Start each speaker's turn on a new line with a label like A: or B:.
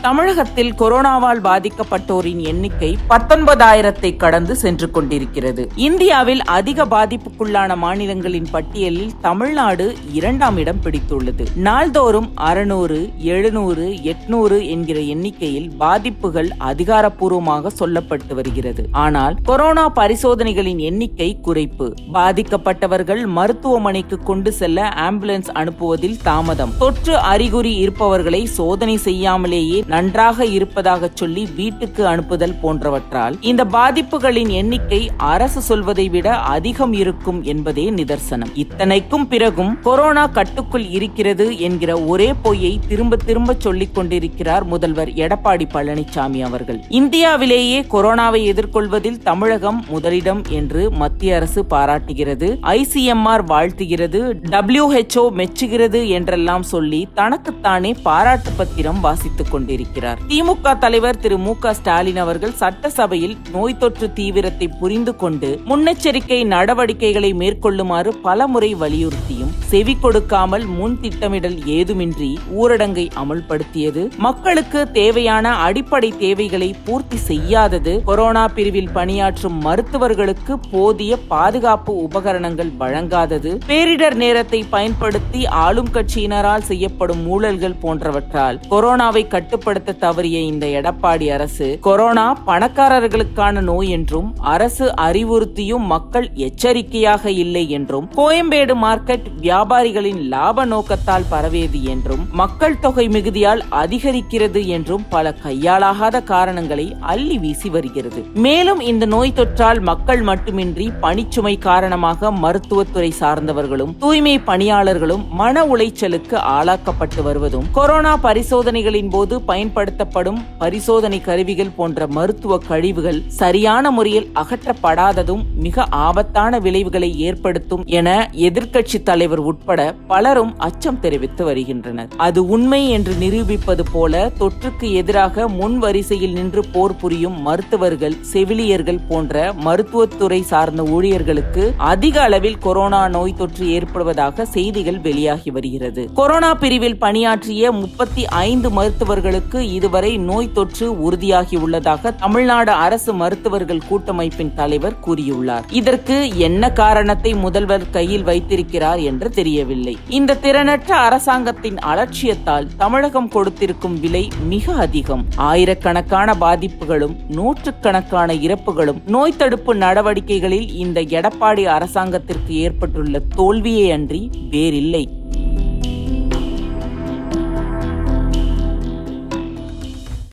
A: தமிழகத்தில் கொரோனாவால் பாதிக்கப்பட்டோரின் எண்ணிக்கை பத்தொன்பதாயிரத்தை கடந்து சென்று கொண்டிருக்கிறது இந்தியாவில் அதிக பாதிப்புக்குள்ளான மாநிலங்களின் பட்டியலில் தமிழ்நாடு இரண்டாம் இடம் பிடித்துள்ளது நாள்தோறும் அறுநூறு எழுநூறு எட்நூறு என்கிற எண்ணிக்கையில் பாதிப்புகள் அதிகாரப்பூர்வமாக சொல்லப்பட்டு வருகிறது ஆனால் கொரோனா பரிசோதனைகளின் எண்ணிக்கை குறைப்பு பாதிக்கப்பட்டவர்கள் மருத்துவமனைக்கு கொண்டு செல்ல ஆம்புலன்ஸ் அனுப்புவதில் தாமதம் தொற்று அறிகுறி இருப்பவர்களை சோதனை செய்யாமலேயே நன்றாக இருப்பதாக சொல்லி வீட்டுக்கு அனுப்புதல் போன்றவற்றால் இந்த பாதிப்புகளின் எண்ணிக்கை அரசு சொல்வதை விட அதிகம் இருக்கும் என்பதே நிதர்சனம் இத்தனைக்கும் பிறகும் கொரோனா கட்டுக்குள் இருக்கிறது என்கிற ஒரே பொய்யை திரும்ப திரும்ப சொல்லிக் கொண்டிருக்கிறார் முதல்வர் எடப்பாடி பழனிசாமி அவர்கள் இந்தியாவிலேயே கொரோனாவை எதிர்கொள்வதில் தமிழகம் முதலிடம் என்று மத்திய அரசு பாராட்டுகிறது ஐசிஎம்ஆர் வாழ்த்துகிறது டபிள்யூஹெச்ஓ மெச்சுகிறது என்றெல்லாம் சொல்லி தனக்குத்தானே பாராட்டு பத்திரம் வாசித்துக் கொண்டிருக்கிறார் திமுக தலைவர் திரு மு க ஸ்டாலின் அவர்கள் சட்டசபையில் நோய் தொற்று தீவிரத்தை புரிந்து கொண்டு முன்னெச்சரிக்கை நடவடிக்கைகளை மேற்கொள்ளுமாறு பலமுறை வலியுறுத்தியும் செவி கொடுக்காமல் முன் திட்டமிடல் ஏதுமின்றி ஊரடங்கை அமல்படுத்தியது மக்களுக்கு தேவையான அடிப்படை தேவைகளை பூர்த்தி செய்யாதது கொரோனா பிரிவில் பணியாற்றும் மருத்துவர்களுக்கு போதிய பாதுகாப்பு உபகரணங்கள் வழங்காதது பேரிடர் நேரத்தை பயன்படுத்தி ஆளும் கட்சியினரால் செய்யப்படும் ஊழல்கள் போன்றவற்றால் கொரோனாவை கட்டுப்படுத்த தவறிய இந்த எடப்பாடி அரசு கொரோனா பணக்காரர்களுக்கான நோய் என்றும் அரசு அறிவுறுத்தியும் மக்கள் எச்சரிக்கையாக இல்லை என்றும் கோயம்பேடு மார்க்கெட் வியாபாரிகளின் லாப நோக்கத்தால் பரவியது என்றும் மக்கள் தொகை மிகுதியால் அதிகரிக்கிறது என்றும் பல கையாளாகாத காரணங்களை அள்ளி வீசி வருகிறது மேலும் இந்த நோய் தொற்றால் மக்கள் மட்டுமின்றி பணிச்சுமை காரணமாக மருத்துவத்துறை சார்ந்தவர்களும் தூய்மை பணியாளர்களும் மன உளைச்சலுக்கு ஆளாக்கப்பட்டு வருவதும் கொரோனா பரிசோதனைகளின் போது பயன்படுத்தப்படும் பரிசோதனை கருவிகள் போன்ற மருத்துவ கழிவுகள் சரியான முறையில் அகற்றப்படாததும் மிக ஆபத்தான விளைவுகளை ஏற்படுத்தும் என எதிர்க்கட்சி தலைவர் உட்பட பலரும் அச்சம் தெரிவித்து வருகின்றனர் அது உண்மை என்று நிரூபிப்பது போல தொற்றுக்கு எதிராக முன் வரிசையில் நின்று போர் புரியும் மருத்துவர்கள் செவிலியர்கள் போன்ற மருத்துவத்துறை சார்ந்த ஊழியர்களுக்கு அதிக அளவில் கொரோனா நோய் தொற்று ஏற்படுவதாக செய்திகள் வெளியாகி வருகிறது கொரோனா பிரிவில் பணியாற்றிய முப்பத்தி ஐந்து மருத்துவர்களுக்கு இதுவரை நோய் தொற்று உறுதியாகி உள்ளதாக தமிழ்நாடு அரசு மருத்துவர்கள் கூட்டமைப்பின் தலைவர் கூறியுள்ளார் இதற்கு என்ன காரணத்தை முதல்வர் கையில் வைத்திருக்கிறார் என்று தெரியவில்லை இந்த திறனற்ற அரசாங்கத்தின் அலட்சியத்தால் தமிழகம் கொடுத்திருக்கும் விலை மிக அதிகம் ஆயிரக்கணக்கான பாதிப்புகளும் நூற்றுக்கணக்கான இறப்புகளும் நோய் தடுப்பு நடவடிக்கைகளில் இந்த எடப்பாடி அரசாங்கத்திற்கு ஏற்பட்டுள்ள தோல்வியே அன்றி வேறில்லை